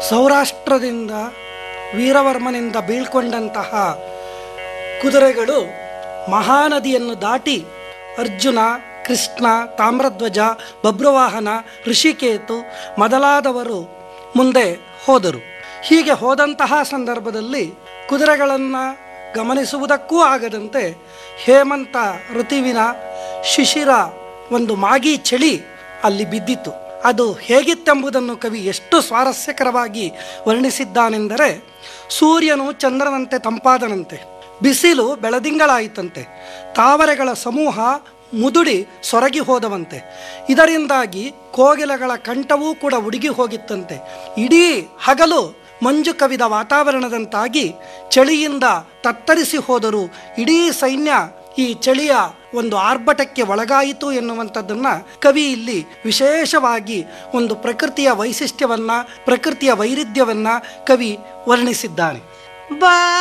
ಸೌರಾಷ್ಟ್ರದಿಂದ ವೀರವರ್ಮನಿಂದ ಬೀಳ್ಕೊಂಡಂತಹ ಕುದುರೆಗಳು ಮಹಾನದಿಯನ್ನು ದಾಟಿ ಅರ್ಜುನ ಕೃಷ್ಣ ತಾಮ್ರಧ್ವಜ ಬಬ್ರುವಾಹನ ಋಷಿಕೇತು ಮೊದಲಾದವರು ಮುಂದೆ ಹೋದರು ಹೀಗೆ ಹೋದಂತಹ ಸಂದರ್ಭದಲ್ಲಿ ಕುದುರೆಗಳನ್ನು ಗಮನಿಸುವುದಕ್ಕೂ ಆಗದಂತೆ ಹೇಮಂತ ಋತುವಿನ ಶಿಶಿರ ಒಂದು ಮಾಗಿ ಚಳಿ ಅಲ್ಲಿ ಬಿದ್ದಿತು ಅದು ಹೇಗಿತ್ತೆಂಬುದನ್ನು ಕವಿ ಎಷ್ಟು ಸ್ವಾರಸ್ಯಕರವಾಗಿ ವರ್ಣಿಸಿದ್ದಾನೆಂದರೆ ಸೂರ್ಯನು ಚಂದ್ರನಂತೆ ತಂಪಾದನಂತೆ ಬಿಸಿಲು ಬೆಳದಿಂಗಳಾಯಿತಂತೆ ತಾವರೆಗಳ ಸಮೂಹ ಮುದುಡಿ ಸೊರಗಿ ಹೋದವಂತೆ ಇದರಿಂದಾಗಿ ಕೋಗಿಲೆಗಳ ಕಂಠವೂ ಕೂಡ ಉಡುಗಿ ಹೋಗಿತ್ತಂತೆ ಇಡೀ ಹಗಲು ಮಂಜು ಕವಿದ ವಾತಾವರಣದಂತಾಗಿ ಚಳಿಯಿಂದ ತತ್ತರಿಸಿ ಹೋದರೂ ಇಡೀ ಸೈನ್ಯ ಈ ಚಳಿಯ ಒಂದು ಆರ್ಭಟಕ್ಕೆ ಒಳಗಾಯಿತು ಎನ್ನುವಂಥದ್ದನ್ನು ಕವಿ ಇಲ್ಲಿ ವಿಶೇಷವಾಗಿ ಒಂದು ಪ್ರಕೃತಿಯ ವೈಶಿಷ್ಟ್ಯವನ್ನ ಪ್ರಕೃತಿಯ ವೈರುಧ್ಯವನ್ನ ಕವಿ ವರ್ಣಿಸಿದ್ದಾನೆ ಬಾ